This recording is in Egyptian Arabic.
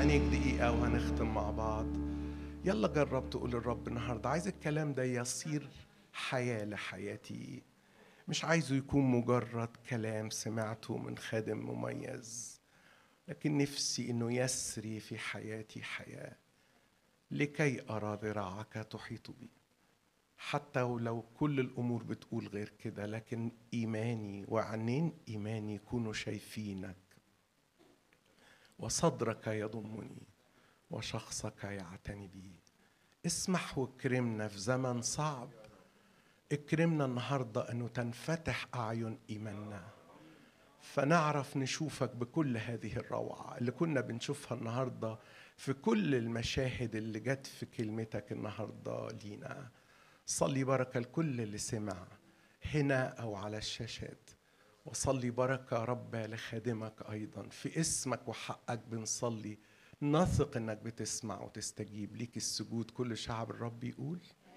عينيك دقيقة وهنختم مع بعض يلا جرب تقول للرب النهاردة عايز الكلام ده يصير حياة لحياتي مش عايزه يكون مجرد كلام سمعته من خادم مميز لكن نفسي انه يسري في حياتي حياه لكي ارى ذراعك تحيط بي حتى ولو كل الامور بتقول غير كده لكن ايماني وعينين ايماني يكونوا شايفينك وصدرك يضمني وشخصك يعتني بي اسمح واكرمنا في زمن صعب اكرمنا النهارده انه تنفتح اعين ايماننا فنعرف نشوفك بكل هذه الروعه اللي كنا بنشوفها النهارده في كل المشاهد اللي جت في كلمتك النهارده لينا صلي بركه لكل اللي سمع هنا او على الشاشات وصلي بركه رب لخادمك ايضا في اسمك وحقك بنصلي نثق انك بتسمع وتستجيب ليك السجود كل شعب الرب يقول